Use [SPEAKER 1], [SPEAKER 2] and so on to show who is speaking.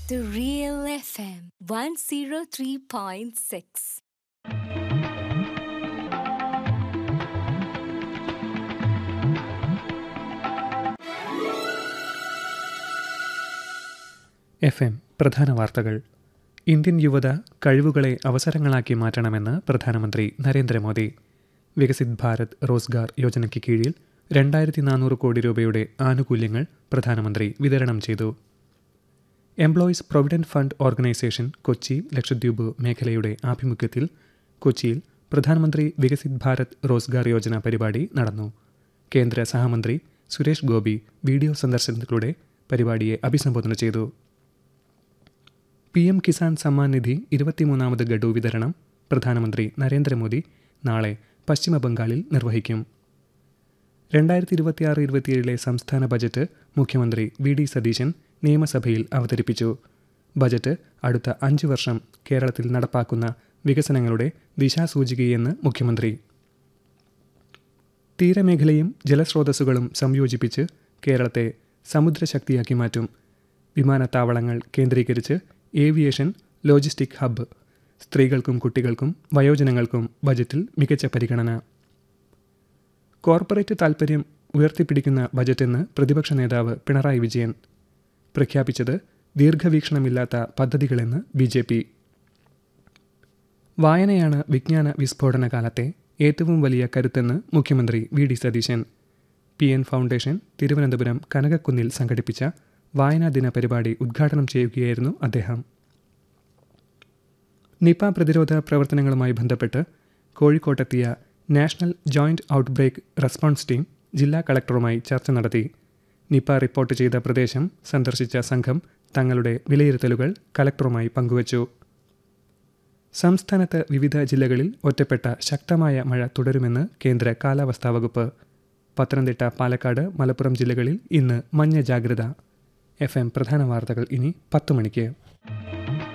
[SPEAKER 1] The Real FM 103.6.
[SPEAKER 2] F M പ്രധാന വാർത്തകൾ Indian യുവത കഴിവുകളെ അവസരങ്ങളാക്കി മാറ്റണമെന്ന് പ്രധാനമന്ത്രി നരേന്ദ്രമോദി വികസിത് ഭാരത് റോസ്ഗാർ യോജനയ്ക്ക് കീഴിൽ രണ്ടായിരത്തി നാനൂറ് കോടി രൂപയുടെ ആനുകൂല്യങ്ങൾ പ്രധാനമന്ത്രി വിതരണം ചെയ്തു employees provident fund organisation Kochi Lakshadweep മേഖലയുടെ ആഭിമുഖ്യത്തിൽ കൊച്ചിയിൽ പ്രധാനമന്ത്രി വികസിത് ഭാരത് റോസ്ഗാർ യോജന പരിപാടി നടന്നു കേന്ദ്ര സഹമന്ത്രി സുരേഷ് ഗോപി വീഡിയോ സന്ദർശനത്തിലൂടെ പരിപാടിയെ അഭിസംബോധന ചെയ്തു പി എം കിസാൻ സമ്മാൻ നിധി ഇരുപത്തിമൂന്നാമത് ഗഡു വിതരണം പ്രധാനമന്ത്രി നരേന്ദ്രമോദി നാളെ പശ്ചിമ ബംഗാളിൽ നിർവഹിക്കും രണ്ടായിരത്തി ഇരുപത്തിയാറ് ഇരുപത്തിയേഴിലെ സംസ്ഥാന ബജറ്റ് മുഖ്യമന്ത്രി വി ഡി സതീശൻ നിയമസഭയിൽ അവതരിപ്പിച്ചു ബജറ്റ് അടുത്ത അഞ്ച് വർഷം കേരളത്തിൽ നടപ്പാക്കുന്ന വികസനങ്ങളുടെ ദിശാസൂചികയെന്ന് മുഖ്യമന്ത്രി തീരമേഖലയും ജലസ്രോതസ്സുകളും സംയോജിപ്പിച്ച് കേരളത്തെ സമുദ്രശക്തിയാക്കി മാറ്റും വിമാനത്താവളങ്ങൾ കേന്ദ്രീകരിച്ച് ഏവിയേഷൻ ലോജിസ്റ്റിക് ഹബ്ബ് സ്ത്രീകൾക്കും കുട്ടികൾക്കും വയോജനങ്ങൾക്കും ബജറ്റിൽ മികച്ച പരിഗണന കോർപ്പറേറ്റ് താൽപ്പര്യം ഉയർത്തിപ്പിടിക്കുന്ന ബജറ്റെന്ന് പ്രതിപക്ഷ നേതാവ് പിണറായി വിജയൻ പ്രഖ്യാപിച്ചത് ദീർഘവീക്ഷണമില്ലാത്ത പദ്ധതികളെന്ന് ബി ജെ പി വായനയാണ് വിജ്ഞാന വിസ്ഫോടന കാലത്തെ ഏറ്റവും വലിയ കരുത്തെന്ന് മുഖ്യമന്ത്രി V D Satheesan P N foundation Thiruvananthapuram കനകക്കുന്നിൽ സംഘടിപ്പിച്ച വായനാ ദിന പരിപാടി ഉദ്ഘാടനം ചെയ്യുകയായിരുന്നു അദ്ദേഹം നിപ പ്രതിരോധ പ്രവർത്തനങ്ങളുമായി ബന്ധപ്പെട്ട് കോഴിക്കോട്ടെത്തിയ national joint outbreak response team ജില്ലാ കളക്ടറുമായി ചർച്ച നടത്തി നിപ റിപ്പോർട്ട് ചെയ്ത പ്രദേശം സന്ദർശിച്ച സംഘം തങ്ങളുടെ വിലയിരുത്തലുകൾ കലക്ടറുമായി പങ്കുവച്ചു സംസ്ഥാനത്ത് വിവിധ ജില്ലകളിൽ ഒറ്റപ്പെട്ട ശക്തമായ മഴ തുടരുമെന്ന് കേന്ദ്ര കാലാവസ്ഥാ വകുപ്പ് പത്തനംതിട്ട പാലക്കാട് മലപ്പുറം ജില്ലകളിൽ ഇന്ന് മഞ്ഞ ജാഗ്രത എഫ് എം പ്രധാന വാർത്തകൾ ഇനി പത്ത് മണിക്ക്